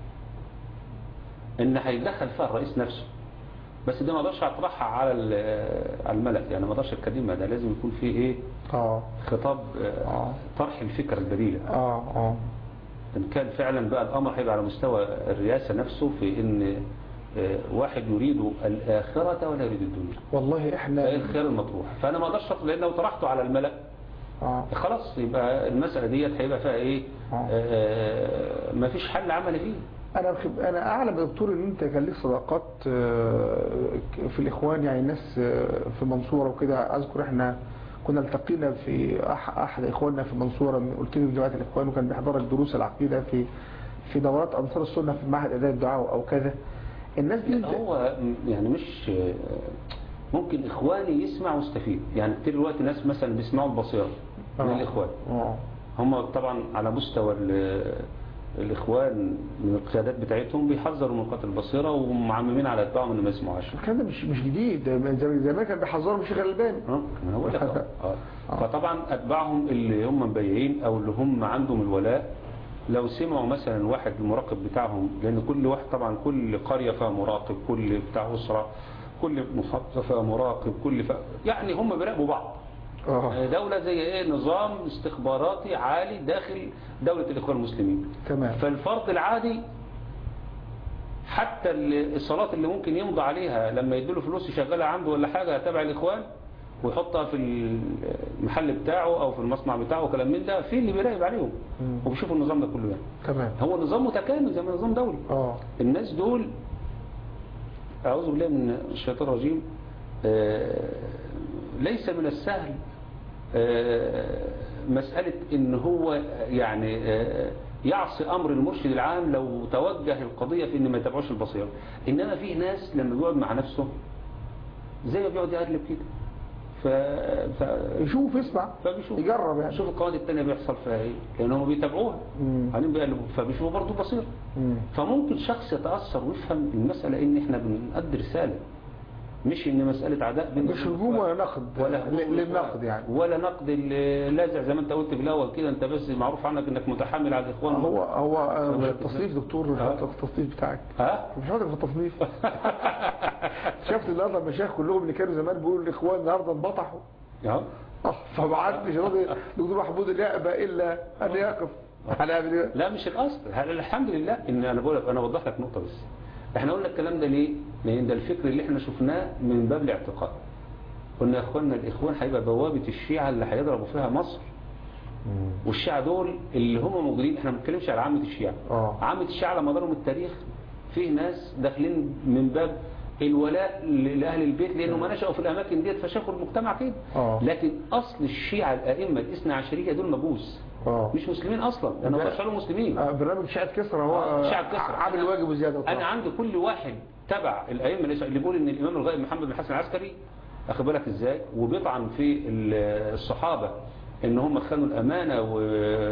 إن هيدخل فيها الرئيس نفسه بس ده ما اقدرش اطرحها على ال- على الملأ يعني ما اقدرش اتكلمها ده لازم يكون فيه ايه اه خطاب آه، آه. طرح الفكرة البديلة اه اه إن كان فعلا بقى الأمر هيبقى على مستوى الرئاسة نفسه في إن آه، واحد يريد الآخرة ولا يريد الدنيا والله ده احنا الخيار المطروح فأنا ما أقدرش أطلع لأن لو طرحته على الملأ اه خلاص يبقى المسألة ديت هيبقى فيها إيه آه. ما فيش حل عملي فيه انا بخب... انا اعلم يا دكتور ان انت كان ليك صداقات آه، في الاخوان يعني ناس آه، في المنصوره وكده اذكر احنا كنا التقينا في أح... احد اخواننا في المنصوره من قلت لي جماعه الاخوان وكان بيحضرك دروس العقيده في في دورات انصار السنه في معهد اداء الدعاء او كذا الناس دي لا هو م- يعني مش آه، ممكن إخواني يسمع ويستفيد يعني كتير دلوقتي ناس مثلا بيسمعوا البصيرة من آه. الإخوان اه هم طبعا على مستوى ال- الإخوان من القيادات بتاعتهم بيحذروا من قتل البصيرة ومعممين على أتباعهم إن ما يسمعوهاش الكلام ده مش مش جديد ده من زمان زمان كان بيحذروا من الشيخ الالباني اه ما هو لك اه آه. فطبعا أتباعهم اللي هم مبيعين أو اللي هم عندهم الولاء لو سمعوا مثلا واحد المراقب بتاعهم لأن كل واحد طبعا كل قرية فيها مراقب كل بتاع أسرة كل محافظة فيها مراقب كل ف... يعني هم بيراقبوا بعض اه دولة زي ايه نظام استخباراتي عالي داخل دولة الإخوان المسلمين تمام فالفرد العادي حتى ال- الصلاة اللي ممكن يمضي عليها لما يديله فلوس يشغلها عنده ولا حاجة تبع الإخوان ويحطها في المحل بتاعه أو في المصنع بتاعه وكلام من ده في اللي بيراقب عليهم مم. وبيشوفوا النظام ده كله يعني تمام هو نظام متكامل زي ما نظام دولي اه الناس دول أعوذ بالله من الشيطان الرجيم آه، ليس من السهل آه، مسألة إن هو يعني آه، يعصي أمر المرشد العام لو توجه القضية في إن ما يتابعوش البصيرة إنما في ناس لما بيقعد مع نفسه زي ما بيقعد يقلب كده ف... ف... يشوف يسمع فبيشوف يجرب يعني شوف القواعد التانية بيحصل فيها ايه لان هم بيتابعوها مم. بعدين بيقلبوا فبيشوفوا برضه بصير مم. فممكن شخص يتأثر ويفهم المسألة ان احنا بنأدي رسالة مش ان مسألة عداء بين مش هجوم ولا نقد ولا هجوم ل- للنقد يعني ولا نقد اللاذع زي ما انت قلت في الاول كده انت بس معروف عنك انك متحمل على الاخوان هو هو آه، مش التصنيف دكتور آه. التصنيف بتاعك ها مش حاضر في التصنيف شفت النهارده المشايخ كلهم اللي كانوا زمان بيقولوا الاخوان النهارده انبطحوا اه اه فما عادش راضي دكتور محمود لا يأبى الا ان يقف هنعمل ايه؟ لا مش الاصل هل- الحمد لله ان انا بقول لك انا بوضح لك نقطه بس احنا قلنا الكلام ده ليه لان ده الفكر اللي احنا شفناه من باب الاعتقاد قلنا يا اخوانا الاخوان هيبقى بوابه الشيعه اللي هيضربوا فيها مصر والشيعه دول اللي هم موجودين احنا ما بنتكلمش على عامه الشيعه اه عامه الشيعه على مدار التاريخ فيه ناس داخلين من باب الولاء ل- لأهل البيت لأنه ما نشأوا في الأماكن ديت فشافوا المجتمع كده آه. لكن أصل الشيعة الأئمة الاثنى عشرية دول مجوس اه مش مسلمين أصلا أنا ما ده- أقدرش عليهم مسلمين آه، برنامج شاعة كسرى هو آه، شاعة كسرى. عامل واجب وزيادة أنا عندي كل واحد تبع الأئمة اللي اللي بيقول إن الإمام الغائب محمد بن حسن العسكري أخد بالك إزاي وبيطعن في ال- الصحابة إن هم خانوا الأمانة و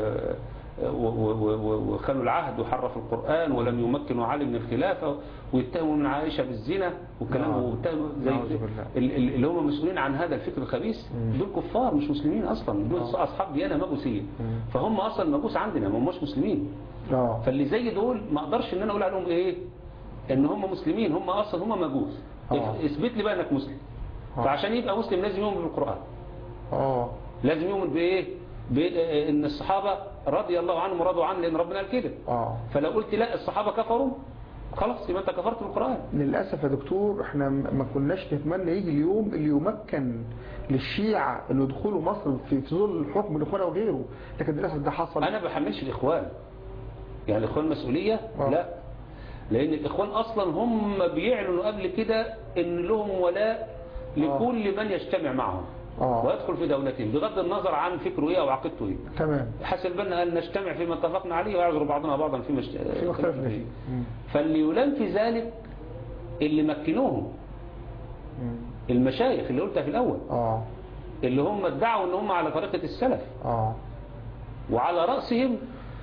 و- و- و- وخانوا العهد وحرفوا القرآن ولم يمكنوا علي من الخلافة ويتهموا من عائشة بالزنا والكلام نعم. ويتهموا زي نعوذ بالله. ال- ال- اللي هم مسؤولين عن هذا الفكر الخبيث مم. دول كفار مش مسلمين أصلا دول آه. أصحاب ديانة مجوسية مم. فهم أصلا مجوس عندنا ما هماش مسلمين اه فاللي زي دول ما اقدرش ان انا اقول عليهم ايه ان هم مسلمين هم اصلا هم مجوس آه. اثبت لي بقى انك مسلم آه. فعشان يبقى مسلم لازم يؤمن بالقرآن اه لازم يؤمن بايه بان الصحابة رضي الله عنهم ورضوا عنه لان ربنا قال كده اه فلو قلت لا الصحابة كفروا خلاص يبقى انت كفرت بالقرآن للأسف يا دكتور احنا م- ما كناش نتمنى يجي اليوم اللي يمكن للشيعة انه يدخلوا مصر في في ظل الحكم الاخوان وغيره لكن للأسف ده حصل انا بحملش الاخوان يعني الاخوان مسؤولية آه. لا لان الاخوان اصلا هم بيعلنوا قبل كده ان لهم ولاء لكل من يجتمع معهم آه. ويدخل في دولتهم بغض النظر عن فكره ايه او عقيدته ايه تمام حسن بنا ان نجتمع فيما اتفقنا عليه ويعذر بعضنا بعضا فيما اشت- في اختلفنا فيه مم. فاللي يلام في ذلك اللي مكنوهم مم. المشايخ اللي قلتها في الاول اه اللي هم ادعوا ان هم على طريقة السلف اه وعلى رأسهم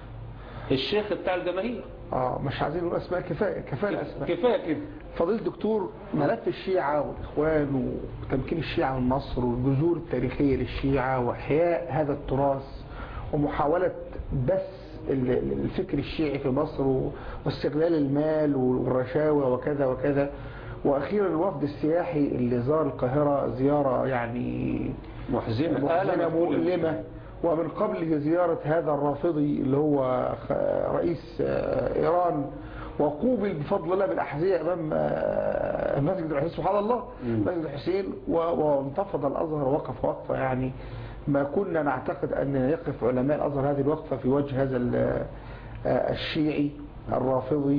الشيخ بتاع الجماهير اه مش عايزين نقول اسماء كفايه كفايه الاسماء كفايه كده فضيلة دكتور ملف الشيعة والإخوان وتمكين الشيعة من مصر والجذور التاريخية للشيعة وإحياء هذا التراث ومحاولة بث ال- ال- الفكر الشيعي في مصر و- واستغلال المال والرشاوى وكذا وكذا وأخيرا الوفد السياحي اللي زار القاهرة زيارة يعني محزنة محزنة آلمت كل مؤلمة ومن قبله زيارة هذا الرافضي اللي هو خ- رئيس آه، إيران وقوبل بفضل الله بالأحذية أمام آه، مسجد الحسين سبحان الله مم. مسجد الحسين و- وانتفض الأزهر وقف وقفة يعني ما كنا نعتقد أن يقف علماء الأزهر هذه الوقفة في وجه هذا ال- آه، الشيعي الرافضي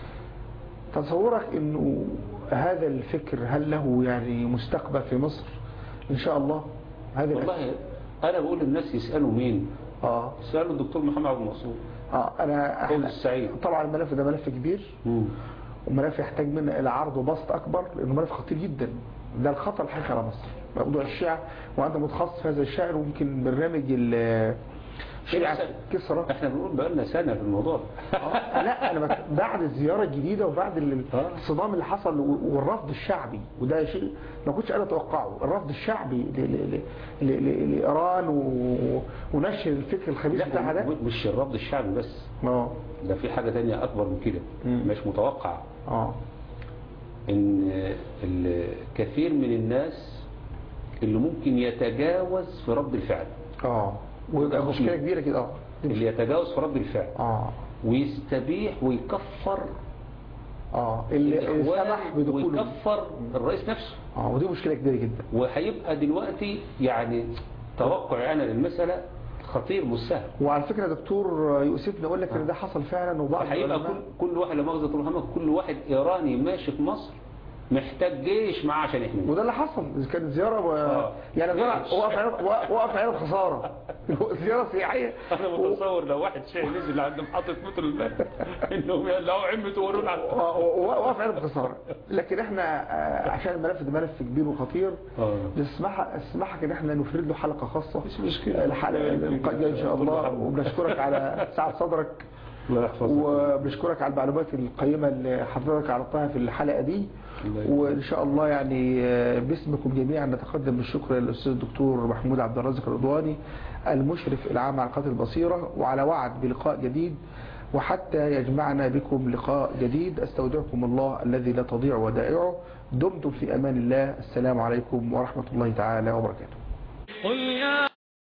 تصورك أنه هذا الفكر هل له يعني مستقبل في مصر إن شاء الله هذه الأسئلة. والله انا بقول للناس يسالوا مين اه يسالوا الدكتور محمد عبد المنصور اه انا فوز احنا السعيد طبعا الملف ده ملف كبير مم. وملف يحتاج منا الى عرض وبسط اكبر لانه ملف خطير جدا ده الخطر الحقيقي على مصر موضوع الشيعة وانت متخصص في هذا الشعر ويمكن برنامج ال شيعة سنة. كسرى احنا بنقول بقالنا سنه في الموضوع آه، لا انا بك- بعد الزياره الجديده وبعد ال- آه. الصدام اللي حصل و- والرفض الشعبي وده شيء ما كنتش انا اتوقعه الرفض الشعبي ل- ل- ل- ل- ل- لايران و- ونشر الفكر الخبيث بتاعها لا ده مش الرفض الشعبي بس اه ده في حاجه تانية اكبر من كده مم. مش متوقع اه ان ال- كثير من الناس اللي ممكن يتجاوز في رد الفعل اه ويبقى مشكله كبيره كده اه دي اللي يتجاوز في رد الفعل اه ويستبيح ويكفر اه اللي اللي الإخوان سمح بدخوله ويكفر الرئيس نفسه اه ودي مشكله كبيره جدا وهيبقى دلوقتي يعني توقعي انا للمسألة خطير مش سهل وعلى فكره يا دكتور يؤسفني اقول لك ان ده حصل فعلا وبعض هيبقى كل, العلماء- كل واحد لما مؤاخذة طول محمد كل واحد ايراني ماشي في مصر محتاج جيش معاه عشان يحميه وده اللي حصل كانت زياره و... آه. يعني زياره جيش. وقف عينه وقف عينه خساره زياره سياحيه انا متصور لو واحد شيء نزل عند محطة مترو المال انهم يقلعوا عمته ويقولوا له على- وقف عينه بخساره لكن احنا آه، عشان الملف ده ملف كبير وخطير آه. نسمح اسمحك ان احنا نفرد له حلقه خاصه مش مشكلة. الحلقه القادمه ان شاء الله وبنشكرك على سعه صدرك الله يحفظك وبنشكرك على المعلومات القيمة اللي حضرتك عرضتها في الحلقة دي الله يبارك. وإن شاء الله يعني آه، باسمكم جميعا نتقدم بالشكر للأستاذ الدكتور محمود عبد الرازق الرضواني المشرف العام على قناة البصيرة وعلى وعد بلقاء جديد وحتى يجمعنا بكم لقاء جديد استودعكم الله الذي لا تضيع ودائعه دمتم في أمان الله السلام عليكم ورحمة الله تعالى وبركاته قل يا